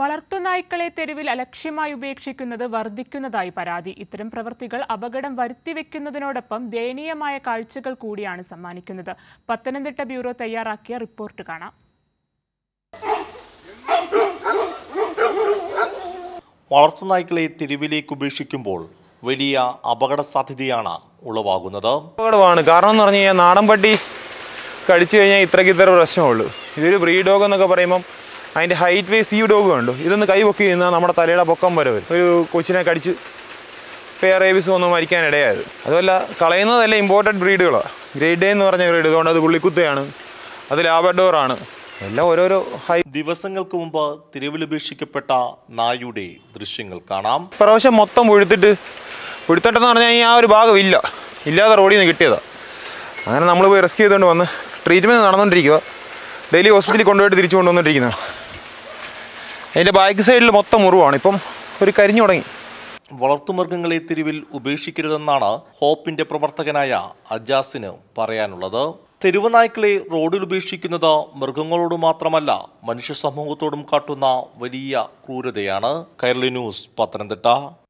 വളർത്തുനായ്ക്കളെ തെരുവിൽ അലക്ഷ്യമായി ഉപേക്ഷിക്കുന്നത് വർദ്ധിക്കുന്നതായി പരാതി ഇത്തരം പ്രവൃത്തികൾ അപകടം വരുത്തിവെക്കുന്നതിനോടൊപ്പം ദയനീയമായ കാഴ്ചകൾ കൂടിയാണ് സമ്മാനിക്കുന്നത് പത്തനംതിട്ട ബ്യൂറോ തയ്യാറാക്കിയ റിപ്പോർട്ട് കാണാം വളർത്തുനായ്ക്കളെ തെരുവിലേക്ക് ഉപേക്ഷിക്കുമ്പോൾ വലിയ അപകട സാധ്യതയാണ് ഉളവാകുന്നത് അപകടമാണ് കാരണം എന്ന് പറഞ്ഞു കഴിഞ്ഞാൽ നാടൻ പട്ടി കടിച്ചു കഴിഞ്ഞാൽ ഇത്രയ്ക്ക് ഇത്ര പ്രശ്നമുള്ളൂ ഇതൊരു ബ്രീഡ് ഡോഗ് എന്നൊക്കെ പറയുമ്പം അതിൻ്റെ ഹൈറ്റ് വേസ് ഈ ഡോഗ് കണ്ടു ഇതൊന്ന് കൈ പൊക്കി നിന്നാൽ നമ്മുടെ തലയുടെ പൊക്കം വരെ വരും ഒരു കൊച്ചിനെ കടിച്ച് പേർ റേബിസ് വന്ന് മരിക്കാൻ ഇടയായത് അതുമല്ല കളയുന്നതല്ല ഇമ്പോർട്ടഡ് ബ്രീഡുകളാണ് ഗ്രേഡ് ഡേ എന്ന് പറഞ്ഞ ബ്രീഡ് അതുകൊണ്ട് അത് പുള്ളിക്കുത്തയാണ് അത് ലാബഡോറാണ് എല്ലാം ഓരോരോ ഹൈ ദിവസങ്ങൾക്ക് മുമ്പ് തെരുവിലുപേക്ഷിക്കപ്പെട്ട നായുടെ ദൃശ്യങ്ങൾ കാണാം പ്രാവശ്യം മൊത്തം പുഴുത്തിട്ട് പുഴുത്തട്ടെന്ന് പറഞ്ഞു കഴിഞ്ഞാൽ ആ ഒരു ഭാഗം ഇല്ല ഇല്ലാതെ റോഡിൽ നിന്ന് കിട്ടിയതാണ് അങ്ങനെ നമ്മൾ പോയി റെസ്ക്യൂ ചെയ്തുകൊണ്ട് വന്ന് ട്രീറ്റ്മെൻറ്റ് നടന്നുകൊണ്ടിരിക്കുക ഡെയിലി ഹോസ്പിറ്റലിൽ കൊണ്ടുപോയിട്ട് തിരിച്ചു കൊണ്ടുവന്നിട്ടിരിക്കുന്നത് അതിൻ്റെ ബാക്ക് സൈഡിൽ മൊത്തം മുറിവാണ് ഇപ്പം ഒരു കരിഞ്ഞു തുടങ്ങി വളർത്തുമൃഗങ്ങളെ തെരുവിൽ ഉപേക്ഷിക്കരുതെന്നാണ് ഹോപ്പിന്റെ പ്രവർത്തകനായ അജാസിന് പറയാനുള്ളത് തെരുവ് നായ്ക്കളെ റോഡിൽ ഉപേക്ഷിക്കുന്നത് മൃഗങ്ങളോട് മാത്രമല്ല മനുഷ്യ സമൂഹത്തോടും കാട്ടുന്ന വലിയ ക്രൂരതയാണ് കൈരളി ന്യൂസ് പത്തനംതിട്ട